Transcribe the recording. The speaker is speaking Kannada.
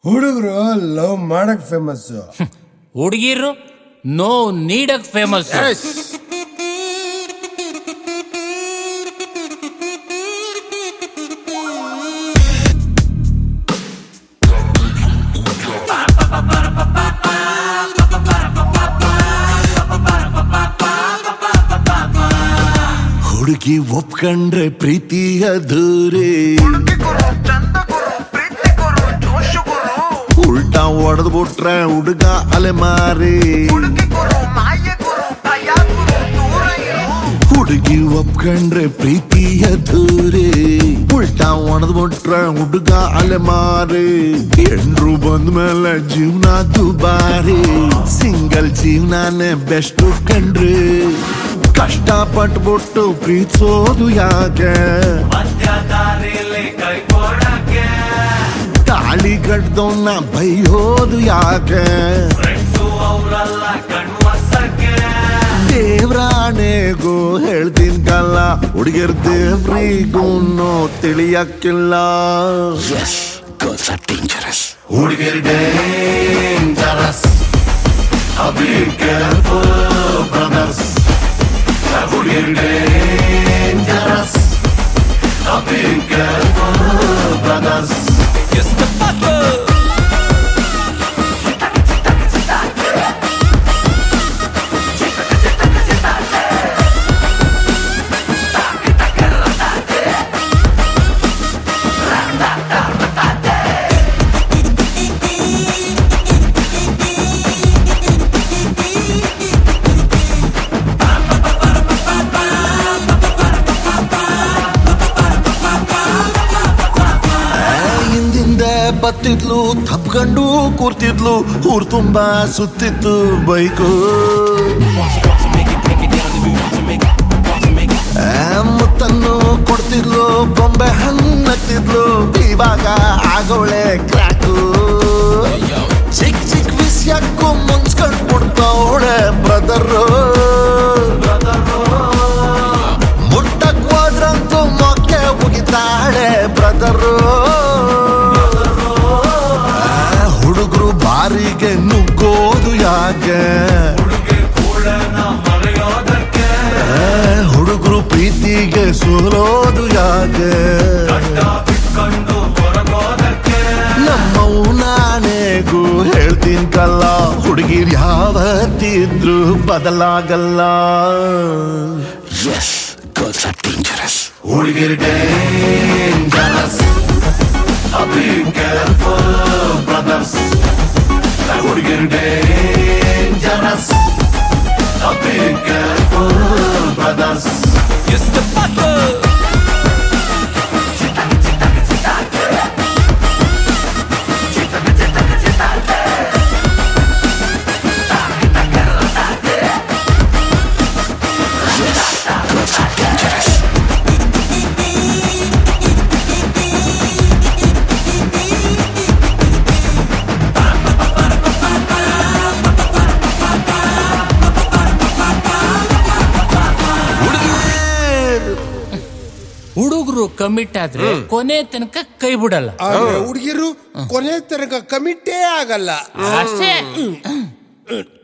ಹುಡುಗರು ಲವ್ ಮಾಡಕ್ ಫೇಮಸ್ ಹುಡುಗಿರು ನೋ ನೀಡಕ್ ಫೇಮಸ್ ಹುಡುಗಿ ಒಪ್ಕೊಂಡ್ರೆ ಪ್ರೀತಿಯ ದೂರೇ ಗುರು ಚಂದ ಗುರು ಪ್ರೀತಿ ಗುರು ಜೋಶ್ ಗುರು ಉಲ್ಟಾ ಹೊಡೆದ್ ಬಿಟ್ರೆ ಹುಡುಗ ಅಲೆಮಾರಿ ಹುಡುಗಿ ಗುರು ಮಾಯ ಗುರು ಭಯ ಗುರು ದೂರ ಇರು ಹುಡುಗಿ ಒಪ್ಕೊಂಡ್ರೆ ಪ್ರೀತಿಯ ದೂರೇ ಉಲ್ಟಾ ಹೊಡೆದ್ ಬಿಟ್ರೆ ಹುಡುಗ ಅಲೆಮಾರಿ ಎಂಡ್ರು ಬಂದ್ಮೇಲೆ ಜೀವನ ದುಬಾರಿ ಸಿಂಗಲ್ ಜೀವನಾನೇ ಬೆಸ್ಟ್ ಕಂಡ್ರಿ ಕಷ್ಟ ಪಟ್ಬಿಟ್ಟು ಪ್ರೀತಿಸೋದು ಯಾಕೆ ತಾಳಿ ಕಟ್ದವನ್ನ ಬೈಯೋದು ಯಾಕೆ ದೇವ್ರಾಣೆಗೂ ಹೇಳ್ತೀನಿ ಕಲ್ಲ ಹುಡುಗಿರ್ ದೇವ್ರಿಗೂ ತಿಳಿಯಕ್ಕಿಲ್ಲ ಹುಡುಗಿರ್ ಡೇಂಜರಸ್ ಅಬಿ ಕೇರ್ಫುಲ್ ಬ್ರದರ್ಸ್ ಹುಡುಗಿರ್ ಡೇಂಜರಸ್ ಅಬಿ ಕೇರ್ಫುಲ್ ಬ್ರದರ್ಸ್ ಹಿಂದಿಂದ ಬತ್ತಿದ್ಲು ತಪ್ಕೊಂಡು ಕೂರ್ತಿದ್ಲು ಊರ್ ತುಂಬಾ ಸುತ್ತಿತ್ತು ಬೈಕು ಆ, ಮುತ್ತನ್ನು ಕೊಡ್ತಿದ್ಲು ಬೊಂಬೆ ಹಣ್ಣತ್ತಿದ್ಲು ಇವಾಗ ಆಗೋಳೆ ಕ್ರಾಕು ಚಿಕ್ಕ ಚಿಕ್ಕ ವಿಷಯಕ್ಕೂ ಮುನ್ಸ್ಕೊಂಡ್ ಬಿಡ್ತಾವಳೆ ಬ್ರದರು ಮುಟ್ಟಕ್ ಹೋದ್ರಂತೂ ಮೊಕ್ಕೆ ಮುಗಿತಾಳೆ ಬ್ರದರು ಹುಡುಗರು ಬಾರಿಗೆ ನುಗ್ಗೋದು ಯಾಕೆ ಹುಡುಗರು ಪ್ರೀತಿಗೆ ಸೋಲೋದು ಯಾಕೆ ನಮ್ಮವು ನಾನೇಗೂ ಹೇಳ್ತೀನಿ ಕಲ್ಲ ಹುಡುಗಿರ್ ಯಾವತ್ತಿದ್ರು ಬದಲಾಗಲ್ಲ ಎಸ್ ಗರ್ಲ್ಸ್ ಆರ್ ಡೇಂಜರಸ್ ಹುಡುಗಿರ್ ಡೇಂಜರಸ್ ಅಬಿ ಕೇರ್ಫುಲ್ ಬ್ರದರ್ಸ್ ಹುಡುಗಿರ್ ಡೇಂಜರಸ್ ಅಬಿ ಕೇರ್ಫುಲ್ ಬ್ರದರ್ಸ್ ಹುಡುಗರು ಕಮಿಟ್ ಆದ್ರೆ ಕೊನೆ ತನಕ ಕೈ ಬಿಡಲ್ಲ ಆದ್ರೆ ಹುಡುಗಿರು ಕೊನೆ ತನಕ ಕಮಿಟೇ ಆಗಲ್ಲ ಅಷ್ಟೇ